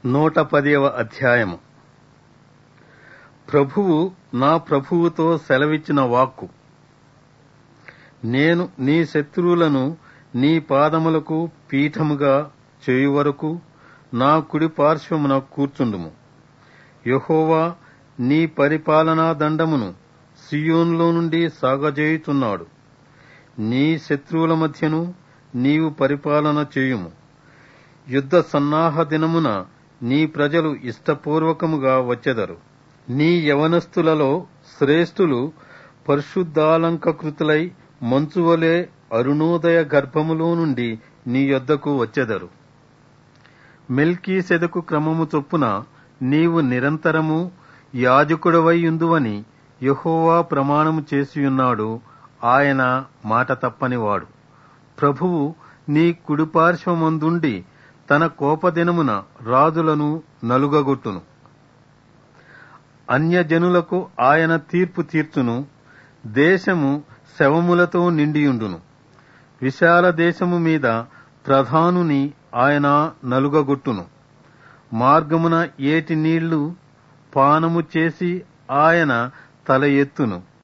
నూట పదివ అధ్యాయము ప్రభువు నా ప్రభువుతో సెలవిచ్చిన వాక్కు నేను నీ శత్రువులను నీ పాదములకు పీఠముగా చేయు వరకు నా కుడి పార్శ్వమున కూర్చుండుము యెహోవా నీ పరిపాలనా దండమును సియోన్లో నుండి సాగజేయుచున్నాడు నీ శత్రువుల మధ్యను నీవు పరిపాలన చేయుము యుద్ధ సన్నాహ దినమున నీ ప్రజలు ఇష్టపూర్వకముగా వచ్చెదరు నీ యవనస్తులలో శ్రేష్ఠులు పరిశుద్ధాలంకృతులై మంచువలే అరుణోదయ గర్భములో నుండి నీ యొద్దకు వచ్చెదరు మెల్కీ సెదకు క్రమము చొప్పున నీవు నిరంతరము యాజకుడవై ఉందువని యెహోవా ప్రమాణము చేసియున్నాడు ఆయన మాట తప్పనివాడు ప్రభువు నీ కుడిపార్శ్వమందుండి తన కోపదినమున రాజులను నలుగగొట్టును అన్యజనులకు ఆయన తీర్పు తీర్చును దేశము శవములతో నిండియుండును విశాల దేశము మీద ప్రధానుని ఆయన నలుగగొట్టును మార్గమున ఏటి నీళ్లు పానము చేసి ఆయన తల ఎత్తును